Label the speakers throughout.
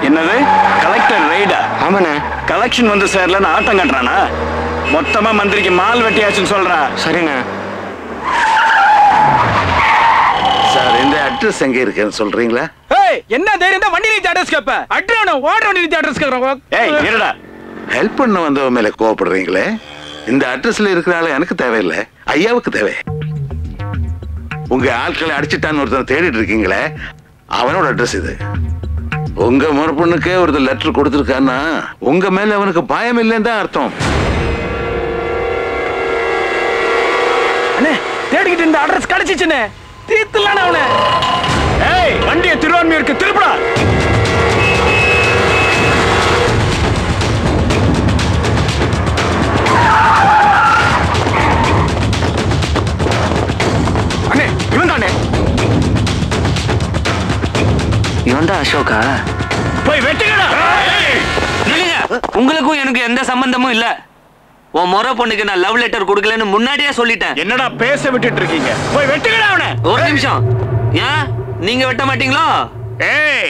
Speaker 1: என்னது கலெக்டர் ரைடா
Speaker 2: ஆமாண்ணே
Speaker 1: கலெக்ஷன் வந்து சேர்லன்னு ஆட்டம் கட்டுறானா மொத்தமா மந்திரிக்கு மால் வெட்டியாச்சுன்னு சொல்றா
Speaker 2: சரிண்ணே
Speaker 3: சார் இந்த அட்ரஸ் எங்க இருக்குன்னு சொல்றீங்களா
Speaker 4: ஏய் என்ன தைரியம் தான் வண்டி நிறுத்தி அட்ரஸ் கேப்ப அட்ரஸ் ஓடுற வண்டி நிறுத்தி அட்ரஸ் கேக்குறோம்
Speaker 1: ஏய் இருடா
Speaker 3: ஹெல்ப் பண்ண வந்தவ மேல கோவப்படுறீங்களே இந்த அட்ரஸ்ல இருக்கிற எனக்கு தேவையில்லை ஐயாவுக்கு தேவை உங்க ஆட்களை அடிச்சிட்டான்னு ஒருத்தன் தேடிட்டு இருக்கீங்களே அவனோட அட்ரஸ் இது உங்க முறப்பொண்ணுக்கே ஒருத்தர் லெட்டர் கொடுத்துருக்கான்னா உங்க மேல அவனுக்கு பயம் இல்லைன்னு தான் அர்த்தம்
Speaker 4: அண்ணே தேடிக்கிட்டு இந்த அட்ரஸ் கிடைச்சிச்சுண்ணே தீர்த்துலான அவனை
Speaker 1: ஏய் வண்டியை திருவான்மையூருக்கு திருப்படா
Speaker 4: அண்ணே இவன் தானே
Speaker 2: இவன் தான் அசோகா
Speaker 1: போய் வெட்டுங்கடா ஏய்,
Speaker 5: நில்லுங்க உங்களுக்கும் எனக்கு எந்த சம்பந்தமும் இல்ல உன் முறை பொண்ணுக்கு நான் லவ் லெட்டர் கொடுக்கலன்னு முன்னாடியே சொல்லிட்டேன்
Speaker 1: என்னடா பேச விட்டுட்டு இருக்கீங்க போய் வெட்டுங்கடா அவனை
Speaker 5: ஒரு நிமிஷம் ஏன் நீங்க வெட்ட மாட்டீங்களோ
Speaker 1: ஏய்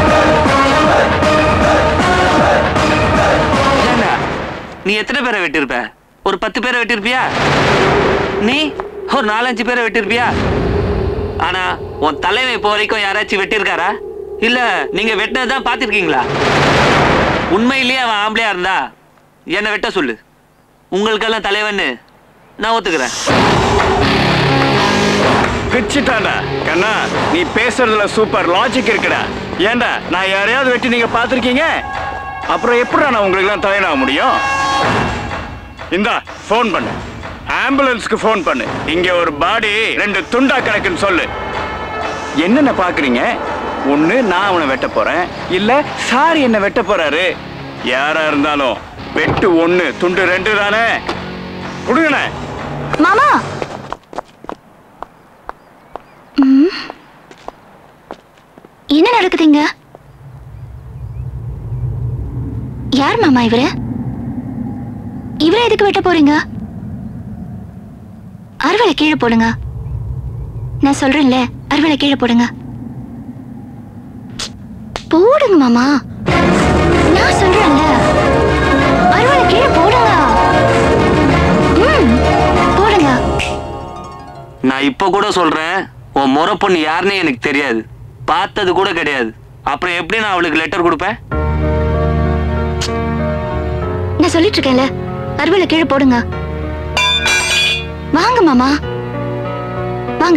Speaker 5: ஏன்டா? நீ எத்தனை பேரை வெட்டியிருப்ப ஒரு பத்து பேரை வெட்டியிருப்பியா நீ ஒரு நாலஞ்சு பேரை வெட்டியிருப்பியா ஆனா உன் தலைவன் இப்போ வரைக்கும் யாராச்சும் வெட்டியிருக்காரா இல்ல நீங்க வெட்டினதான் பார்த்திருக்கீங்களா உண்மையிலேயே அவன் ஆம்பளையா இருந்தா என்னை வெட்ட சொல்லு உங்களுக்கெல்லாம் தலைவன்னு நான் ஒத்துக்கிறேன்
Speaker 1: பிச்சுட்டாண்டா கண்ணா நீ பேசுறதுல சூப்பர் லாஜிக் இருக்குடா ஏன்டா நான் யாரையாவது வெட்டி நீங்க பாத்திருக்கீங்க அப்புறம் எப்படிடா நான் உங்களுக்கு எல்லாம் தலையனாக முடியும் இந்தா ஃபோன் பண்ணு ஆம்புலன்ஸ்க்கு ஃபோன் பண்ணு இங்க ஒரு பாடி ரெண்டு துண்டா கிடக்குன்னு சொல்லு என்னென்ன பாக்குறீங்க ஒண்ணு நான் அவனை வெட்ட போறேன் இல்ல சார் என்ன வெட்ட போறாரு யாரா இருந்தாலும் வெட்டு ஒண்ணு துண்டு ரெண்டு தானே கொடுங்கண்ணே
Speaker 6: மாமா ம். என்ன நடக்குதுங்க யார் மாமா இவரு இவரை எதுக்கு வெட்ட போறீங்க அறுவலை கீழே போடுங்க நான் சொல்றேன்ல அறுவலை கீழே போடுங்க போடுங்க மாமா நான் சொல்றேன்ல அறுவலை கீழே போடுங்க ம் போடுங்க
Speaker 5: நான் இப்போ கூட சொல்றேன் உன் முறை பொண்ணு யாருன்னே எனக்கு தெரியாது பார்த்தது கூட கிடையாது அப்புறம் எப்படி நான் அவளுக்கு லெட்டர் கொடுப்பேன்
Speaker 6: நான் சொல்லிட்டு இருக்கேன்ல அறுவலை கீழே போடுங்க வாங்க மாமா வாங்க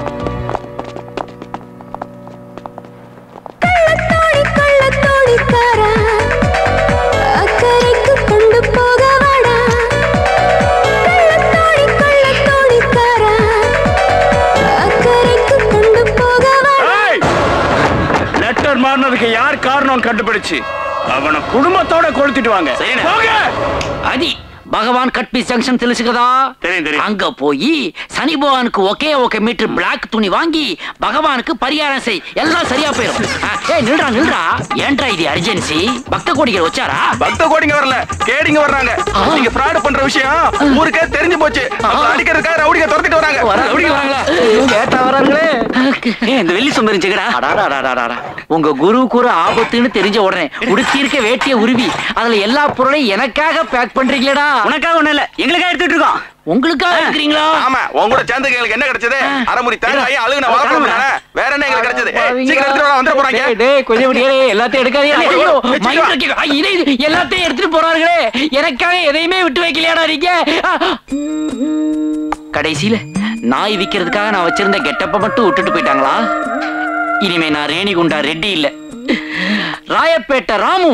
Speaker 1: லெட்டர் மாறினதுக்கு யார் காரணம் கண்டுபிடிச்சு அவனை குடும்பத்தோட கொளுத்திட்டு வாங்க
Speaker 5: சரிண்ணே.
Speaker 1: போங்க
Speaker 7: అది భగవాన్ కట్ పీస్ జంక్షన్ తెలుసు కదా
Speaker 5: தெரியும் தெரியும்
Speaker 7: அங்க போய் சனி பகவானுக்கு ஒகே ஒகே மீட்டர் பிளாக் துணி வாங்கி பகவானுக்கு பரிகாரம் செய் எல்லாம் சரியா போயிடும் ஆ, ஏய் நில்றா நில்றா ஏன்டா இது அர்ஜென்சி பக்த கோடிகள் வச்சாரா
Speaker 4: பக்த கோடிங்க வரல கேடிங்க வர்றாங்க நீங்க ஃப்ராட் பண்ற விஷயம் ஊருக்கே தெரிஞ்சு போச்சு அப்ப அடிக்கிறதுக்காக ரவுடிங்க துரத்திட்டு வராங்க
Speaker 7: ரவுடிங்க வராங்களா?
Speaker 4: கேட்டா வராங்களே
Speaker 5: ஏய் இந்த வெள்ளி சொம்பரின் சிக்கடா
Speaker 7: அடாடாடாடாடா. உங்க குரு கூற ஆபத்துன்னு தெரிஞ்ச உடனே உடுத்திருக்க வேட்டிய உருவி அதுல எல்லா பொருளையும் எனக்காக பேக் பண்றீங்களேடா
Speaker 5: உனக்காக ஒண்ணும் இல்ல எங்களுக்காக எடுத்துட்டு இருக்கோம்
Speaker 7: உங்களுக்காக இருக்கிறீங்களா
Speaker 4: ஆமா உங்க கூட சேர்ந்து எங்களுக்கு என்ன கிடைச்சது அரைமுடி தேங்காய் அழுகுன வாழைப்பழம் தானே. வேற என்ன எங்களுக்கு கிடைச்சது ஏய், சீக்கிரம் எடுத்துட்டு வா, வந்துட போறாங்க
Speaker 7: டேய், டேய், கொஞ்சம் விடு, டேய், எல்லாத்தையும் எடுக்காதீங்க.
Speaker 4: ஐயோ,
Speaker 7: ஐயோ,
Speaker 4: வச்சுட்டு
Speaker 7: மைண்ட்
Speaker 4: வா.
Speaker 7: வைக்க- ஐ, இதை, இது, எல்லாத்தையும் எடுத்துட்டு போறார்களே எனக்காக எதையுமே விட்டு வைக்கலையாடா நீங்க ஆ. கடைசியில நாய் விக்கிறதுக்காக நான் வச்சிருந்த கெட்டப்ப மட்டும் விட்டுட்டு போயிட்டாங்களா இனிமே நான் ரேணிகுண்டா ரெட்டி இல்ல ராயப்பேட்டை ராமு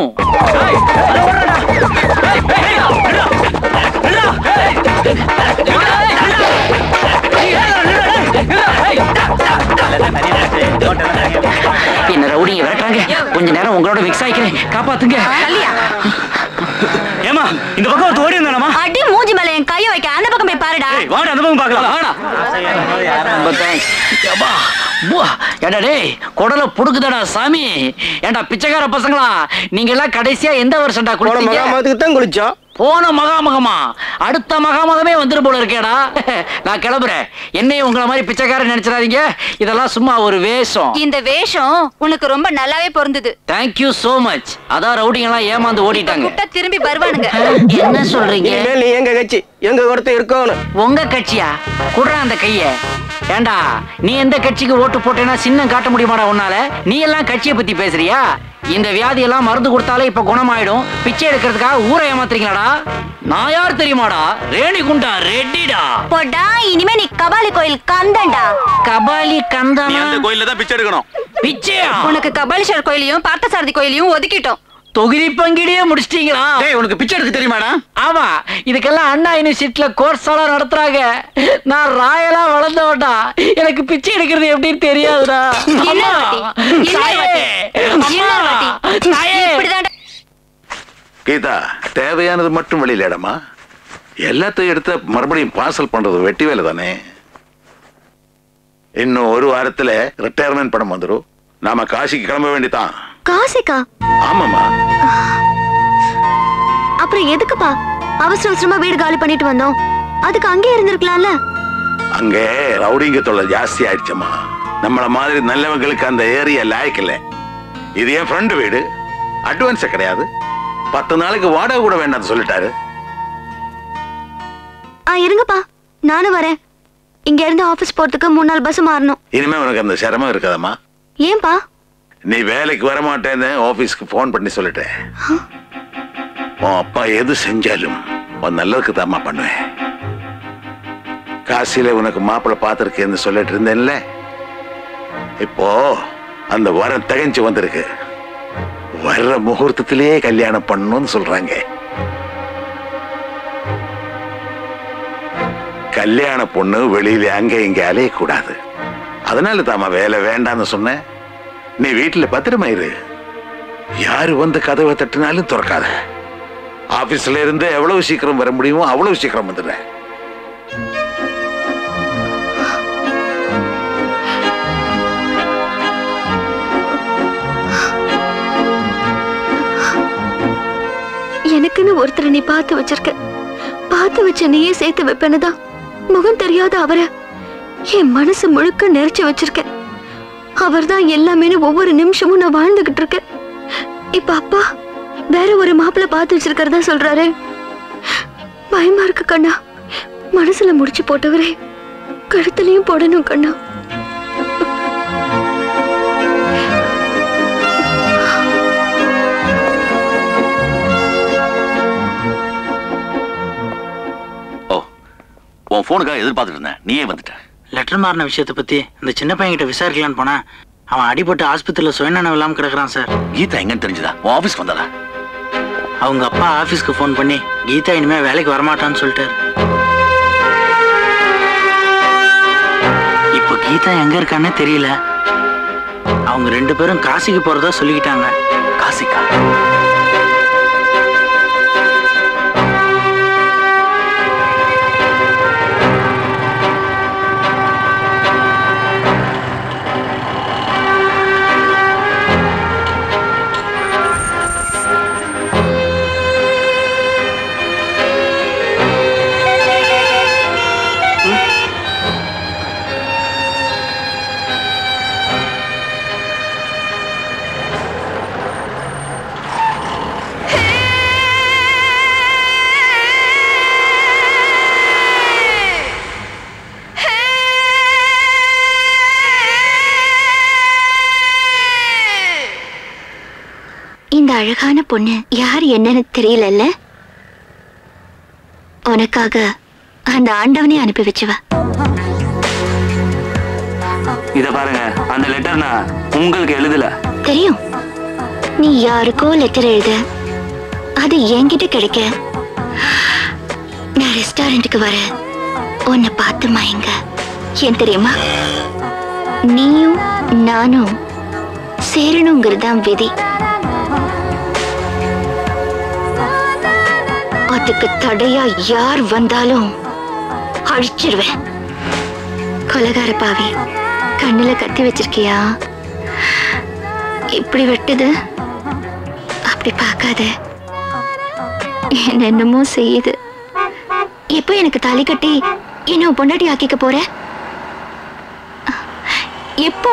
Speaker 7: என்ன ரவுடிங்க விரட்டுறாங்க கொஞ்ச நேரம் உங்களோட மிக்ஸ் ஆயிக்கிறேன் காப்பாத்துங்க
Speaker 5: ஏமா இந்த பக்கம் ஒருத்தன் ஓடி இருந்தானமா
Speaker 6: அடி மூஞ்சி மேல என் கையை வைக்க அந்த பக்கம் போய் பாருடா
Speaker 5: வாடா அந்த பக்கம் பார்க்கலாம் வாடா
Speaker 7: ரொம்ப thanks. யப்பா, புவா, ஏண்டா டேய் குடல புடுக்குதடா சாமி ஏண்டா பிச்சைக்கார பசங்களா நீங்க எல்லாம் கடைசியா எந்த வருஷம்டா
Speaker 8: போன
Speaker 7: குளிச்சீங்க
Speaker 8: மகாமத்துக்கு தான் குளிச்சோம்
Speaker 7: போன மகாமகமா அடுத்த மகாமகமே வந்துரு போல இருக்கேடா நான் கிளம்புறேன் என்னையும் உங்களை மாதிரி பிச்சைக்காரன் நினைச்சிடாதீங்க இதெல்லாம் சும்மா ஒரு வேஷம்
Speaker 9: இந்த வேஷம் உனக்கு ரொம்ப நல்லாவே பொருந்தது
Speaker 7: தேங்க்யூ so மச் அதான் ரவுடிங்க எல்லாம் ஏமாந்து ஓடிட்டாங்க
Speaker 9: கூப்பிட்டா திரும்பி வருவானுங்க
Speaker 7: என்ன சொல்றீங்க
Speaker 8: இனிமேல் நீ எங்க கட்சி எங்க ஒருத்தர் இருக்கணும்
Speaker 7: உங்க கட்சியா குடுறா அந்த கைய ஏண்டா நீ எந்த கட்சிக்கு ஓட்டு போட்டேன்னா சின்னம் காட்ட முடியுமாடா உன்னால நீ எல்லாம் கட்சியை பத்தி பேசுறியா இந்த வியாதி எல்லாம் மருந்து கொடுத்தாலே இப்ப குணமாயிடும் பிச்சை எடுக்கிறதுக்காக ஊரை ஏமாத்துறீங்களாடா நான் யார் தெரியுமாடா ரேணிகுண்டா ரெட்டிடா
Speaker 9: போடா இனிமே நீ கபாலி கோயில் கந்தண்டா
Speaker 7: கபாலி
Speaker 4: நீ
Speaker 7: கந்தனா
Speaker 4: அந்த கோயில்ல தான் பிச்சை எடுக்கணும்
Speaker 7: பிச்சையா
Speaker 9: உனக்கு கபாலீஸ்வர் கோயிலையும் பார்த்தசாரதி கோயிலையும் ஒதுக்கிட்டோம்
Speaker 7: தொகுதி பங்கீடியே முடிச்சிட்டீங்களா
Speaker 1: டேய் உனக்கு பிச்சை எடுக்க தெரியுமாடா
Speaker 7: ஆமா இதுக்கெல்லாம் அண்ணா யூனிவர்சிட்டில கோர்ஸ் எல்லாம் நடத்துறாங்க நான் ராயலா வளர்ந்தவன்டா எனக்கு பிச்சை எடுக்கிறது எப்படின்னு தெரியாதுடா
Speaker 9: இல்ல
Speaker 7: அம்மா,
Speaker 9: வாட்டி, இல்ல
Speaker 7: தாயே,
Speaker 9: வாட்டி, இல்ல
Speaker 7: அம்மா,
Speaker 9: வாட்டி.
Speaker 7: தாயே.
Speaker 9: இப்படிதான்டா
Speaker 3: கீதா தேவையானது மட்டும் வெளியிலடமா எல்லாத்தையும் எடுத்து மறுபடியும் பார்சல் பண்றது வெட்டி வேலை தானே இன்னும் ஒரு வாரத்துல ரிட்டையர்மெண்ட் பணம் வந்துடும் நாம காசிக்கு கிளம்ப வேண்டியதான்
Speaker 6: காசிக்கா
Speaker 3: ஆமாமா
Speaker 6: அப்புறம் எதுக்குப்பா அவசர அவசரமா வீடு காலி பண்ணிட்டு வந்தோம் அதுக்கு அங்கே இருந்திருக்கலாம்ல
Speaker 3: அங்கே ரவுடிங்க தொல்லை ஜாஸ்தி ஆயிடுச்சம்மா நம்மள மாதிரி நல்லவங்களுக்கு அந்த ஏரியா லாய்க்கல இது என் ஃப்ரெண்டு வீடு அட்வான்ஸே கிடையாது பத்து நாளைக்கு வாடகை கூட வேண்டாம்னு சொல்லிட்டாரு
Speaker 6: ஆ இருங்கப்பா நானும் வரேன் இங்க இருந்து ஆபீஸ் போறதுக்கு மூணு நாள் பஸ் மாறணும்
Speaker 3: இனிமே உனக்கு அந்த சிரமம் இருக்காதம்மா
Speaker 6: ஏன்பா
Speaker 3: நீ வேலைக்கு வர மாட்டேன்னு ஆபீஸ்க்கு ஃபோன் பண்ணி சொல்லிட்டேன் உன் அப்பா எது செஞ்சாலும் உன் நல்லதுக்கு தாம்மா பண்ணுவேன் காசியில உனக்கு மாப்பிள்ளை பார்த்துருக்கேன்னு சொல்லிட்டு இருந்தேன்ல இப்போ அந்த வரம் தகஞ்சு வந்திருக்கு வர்ற முகூர்த்தத்திலேயே கல்யாணம் பண்ணணும்னு சொல்றாங்க கல்யாண பொண்ணு வெளியில அங்க இங்க அலையக்கூடாது அதனால தாமா வேலை வேண்டாம்னு சொன்னேன் நீ வீட்டுல பத்திரமா இரு யாரு வந்து கதவை தட்டினாலும் திறக்காத ஆபீஸ்ல இருந்து எவ்வளவு சீக்கிரம் வர முடியுமோ அவ்வளவு சீக்கிரம் வந்துடுறேன்
Speaker 6: எனக்குன்னு ஒருத்தரை நீ பார்த்து வச்சிருக்க பார்த்து வச்ச நீயே சேர்த்து வைப்பேனுதான் முகம் தெரியாத அவரை என் மனசு முழுக்க நிறைச்சு வச்சிருக்கேன் அவர்தான் எல்லாமேனு ஒவ்வொரு நிமிஷமும் நான் வாழ்ந்துகிட்டு இருக்கேன் இப்ப அப்பா வேற ஒரு மாப்பிள்ளை பார்த்து வச்சிருக்கிறதா சொல்றாரு பயமா இருக்கு கண்ணா மனசுல முடிச்சு போட்டவரே கழுத்துலயும் போடணும் கண்ணா
Speaker 4: ஓ உன் போனுக்காக எதிர்பார்த்துட்டு இருந்தேன் நீயே வந்துட்ட
Speaker 10: லெட்டர் மாறின விஷயத்தை பத்தி அந்த சின்ன பையன்கிட்ட விசாரிக்கலான்னு போனா அவன் அடிபட்டு ஆஸ்பத்திரியில சுயநலம் இல்லாம கிடக்குறான் சார்
Speaker 4: கீதா எங்கன்னு தெரிஞ்சுதா உன் ஆபீஸ்க்கு வந்தாரா
Speaker 10: அவங்க அப்பா ஆபீஸ்க்கு ஃபோன் பண்ணி கீதா இனிமே வேலைக்கு வரமாட்டான்னு சொல்லிட்டாரு இப்போ கீதா எங்க இருக்கான்னே தெரியல அவங்க ரெண்டு பேரும் காசிக்கு போறதா சொல்லிக்கிட்டாங்க
Speaker 4: காசிக்கா
Speaker 6: இந்த அழகான பொண்ணு யார் என்னன்னு தெரியலல்ல உனக்காக அந்த ஆண்டவனே அனுப்பி வச்சுவ
Speaker 5: இத பாருங்க அந்த லெட்டர் நான் உங்களுக்கு எழுதல
Speaker 6: தெரியும் நீ யாருக்கோ லெட்டர் எழுத அது என்கிட்ட கிடைக்க நான் ரெஸ்டாரண்ட்டுக்கு வர உன்னை பார்த்து மயங்க ஏன் தெரியுமா நீயும் நானும் சேரணுங்கிறது தான் விதி அதுக்கு தடையா யார் வந்தாலும் அழிச்சிருவேன் கொலகார பாவி கண்ணுல கத்தி வச்சிருக்கியா இப்படி வெட்டுது அப்படி பார்க்காத என்ன என்னமோ செய்யுது எப்போ எனக்கு தாலி கட்டி என்ன பொண்டாட்டி ஆக்கிக்க போற எப்போ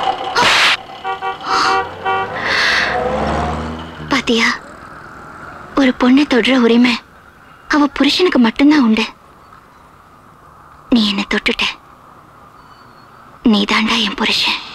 Speaker 6: பாத்தியா ஒரு பொண்ணை தொடுற உரிமை அவ புருஷனுக்கு மட்டும்தான் உண்டு நீ என்ன தொட்டுட்ட நீ தாண்டா என் புருஷன்